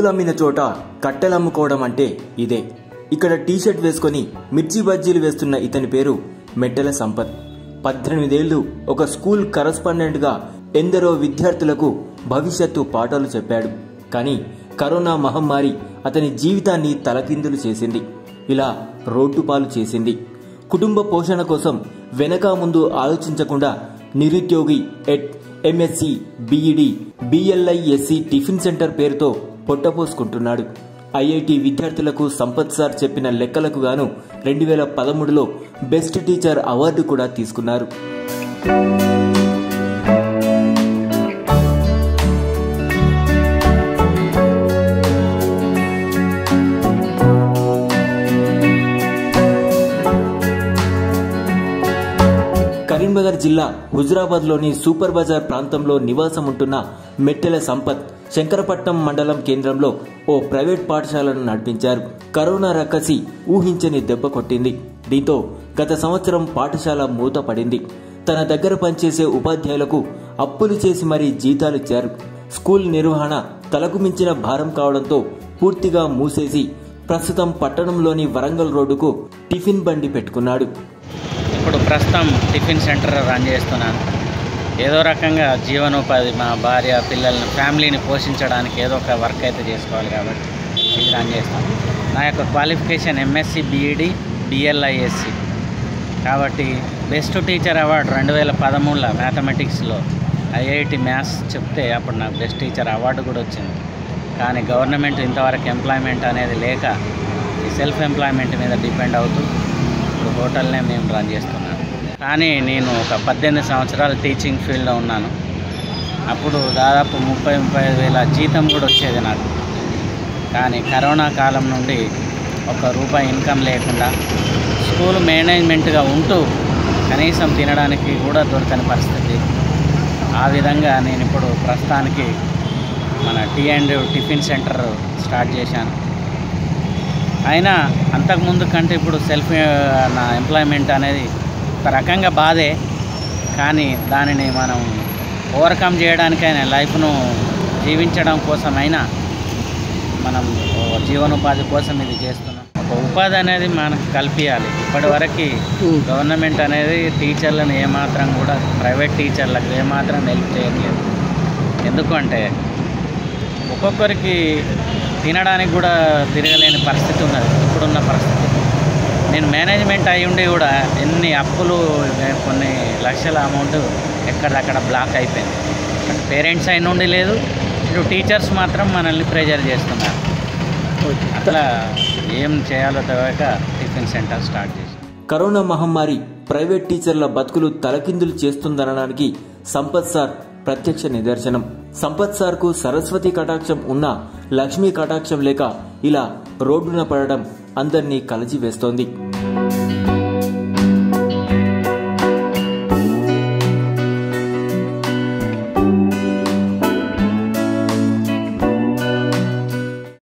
పువ్వులమ్మిన చోట కట్టెలమ్ముకోవడం అంటే ఇదే ఇక్కడ టీషర్ట్ వేసుకొని మిర్చి బజ్జీలు వేస్తున్న ఇతని పేరు మెట్టెల సంపత్ పద్దెనిమిదేళ్లు ఒక స్కూల్ కరస్పాండెంట్గా ఎందరో విద్యార్థులకు భవిష్యత్తు పాఠాలు చెప్పాడు కానీ కరోనా మహమ్మారి అతని జీవితాన్ని తలకిందులు చేసింది ఇలా రోడ్డుపాలు చేసింది కుటుంబ పోషణ కోసం వెనక ముందు ఆలోచించకుండా నిరుద్యోగి ఎట్ MSc BEd BLISc tiffin centre పేరుతో పొట్టపోసుకుంటున్నాడు ఐఐటి విద్యార్థులకు సంపత్ సార్ చెప్పిన లెక్కలకు గాను రెండు వేల పదమూడులో బెస్ట్ టీచర్ అవార్డు కూడా తీసుకున్నారు కరీంనగర్ జిల్లా హుజరాబాద్లోని సూపర్ బజార్ ప్రాంతంలో నివాసం ఉంటున్న మెట్టెల సంపత్ శంకరపట్నం మండలం కేంద్రంలో ఓ ప్రైవేట్ పాఠశాలను నడిపించారు కరోనా రక్కసి ఊహించని దెబ్బ కొట్టింది దీంతో గత సంవత్సరం పాఠశాల మూతపడింది తన దగ్గర పనిచేసే ఉపాధ్యాయులకు అప్పులు చేసి మరీ జీతాలిచ్చారు స్కూల్ నిర్వహణ తలకు మించిన భారం కావడంతో పూర్తిగా మూసేసి ప్రస్తుతం పట్టణంలోని వరంగల్ రోడ్డుకు టిఫిన్ బండి పెట్టుకున్నాడు ఇప్పుడు ప్రస్తుతం టిఫిన్ సెంటర్ రన్ చేస్తున్నాను ఏదో రకంగా జీవనోపాధి మా భార్య పిల్లల్ని ఫ్యామిలీని పోషించడానికి ఏదో ఒక వర్క్ అయితే చేసుకోవాలి కాబట్టి ఇది రన్ చేస్తాను నా యొక్క క్వాలిఫికేషన్ ఎంఎస్సి బీఈడి బిఎల్ఐఎస్సి కాబట్టి బెస్ట్ టీచర్ అవార్డు రెండు వేల పదమూడులో మ్యాథమెటిక్స్లో ఐఐటి మ్యాథ్స్ చెప్తే అప్పుడు నాకు బెస్ట్ టీచర్ అవార్డు కూడా వచ్చింది కానీ గవర్నమెంట్ ఇంతవరకు ఎంప్లాయ్మెంట్ అనేది లేక ఈ సెల్ఫ్ ఎంప్లాయ్మెంట్ మీద డిపెండ్ అవుతూ ఇప్పుడు హోటల్నే మేము రన్ చేస్తున్నాను కానీ నేను ఒక పద్దెనిమిది సంవత్సరాలు టీచింగ్ ఫీల్డ్లో ఉన్నాను అప్పుడు దాదాపు ముప్పై ముప్పై ఐదు వేల జీతం కూడా వచ్చేది నాకు కానీ కరోనా కాలం నుండి ఒక రూపాయి ఇన్కమ్ లేకుండా స్కూల్ మేనేజ్మెంట్గా ఉంటూ కనీసం తినడానికి కూడా దొరకని పరిస్థితి ఆ విధంగా నేను ఇప్పుడు ప్రస్తుతానికి మన tea and tiffin centre start చేశాను అయినా అంతకుముందు కంటే ఇప్పుడు సెల్ఫ్ నా ఎంప్లాయ్మెంట్ అనేది ఒక రకంగా బాధే కానీ దానిని మనం ఓవర్కమ్ చేయడానికైనా లైఫ్ను జీవించడం కోసమైనా మనం ఓ జీవనోపాధి కోసం ఇది చేస్తున్నాం ఒక ఉపాధి అనేది మనకు కల్పించాలి ఇప్పటివరకు గవర్నమెంట్ అనేది టీచర్లను ఏమాత్రం కూడా ప్రైవేట్ టీచర్లకు ఏమాత్రం హెల్ప్ చేయట్లేదు ఎందుకంటే ఒక్కొక్కరికి తినడానికి కూడా తిరగలేని పరిస్థితి ఉన్నది ఇప్పుడున్న పరిస్థితి నేను మేనేజ్మెంట్ అయి ఉండి కూడా ఎన్ని అప్పులు కొన్ని లక్షల అమౌంట్ ఎక్కడక్కడ బ్లాక్ అయిపోయింది అటు పేరెంట్స్ అయిన నుండి లేదు ఇటు టీచర్స్ మాత్రం మనల్ని ప్రెజర్ చేస్తున్నారు అట్లా ఏం చేయాలో తెలియక టిఫిన్ సెంటర్ స్టార్ట్ చేసి కరోనా మహమ్మారి ప్రైవేట్ టీచర్ల బతుకులు తలకిందులు చేస్తుందనడానికి సంపత్ సార్ ప్రత్యక్ష నిదర్శనం సంపత్ సార్ కు సరస్వతి కటాక్షం ఉన్నా లక్ష్మీ కటాక్షం లేక ఇలా రోడ్డున పడడం అందరినీ కలచివేస్తోంది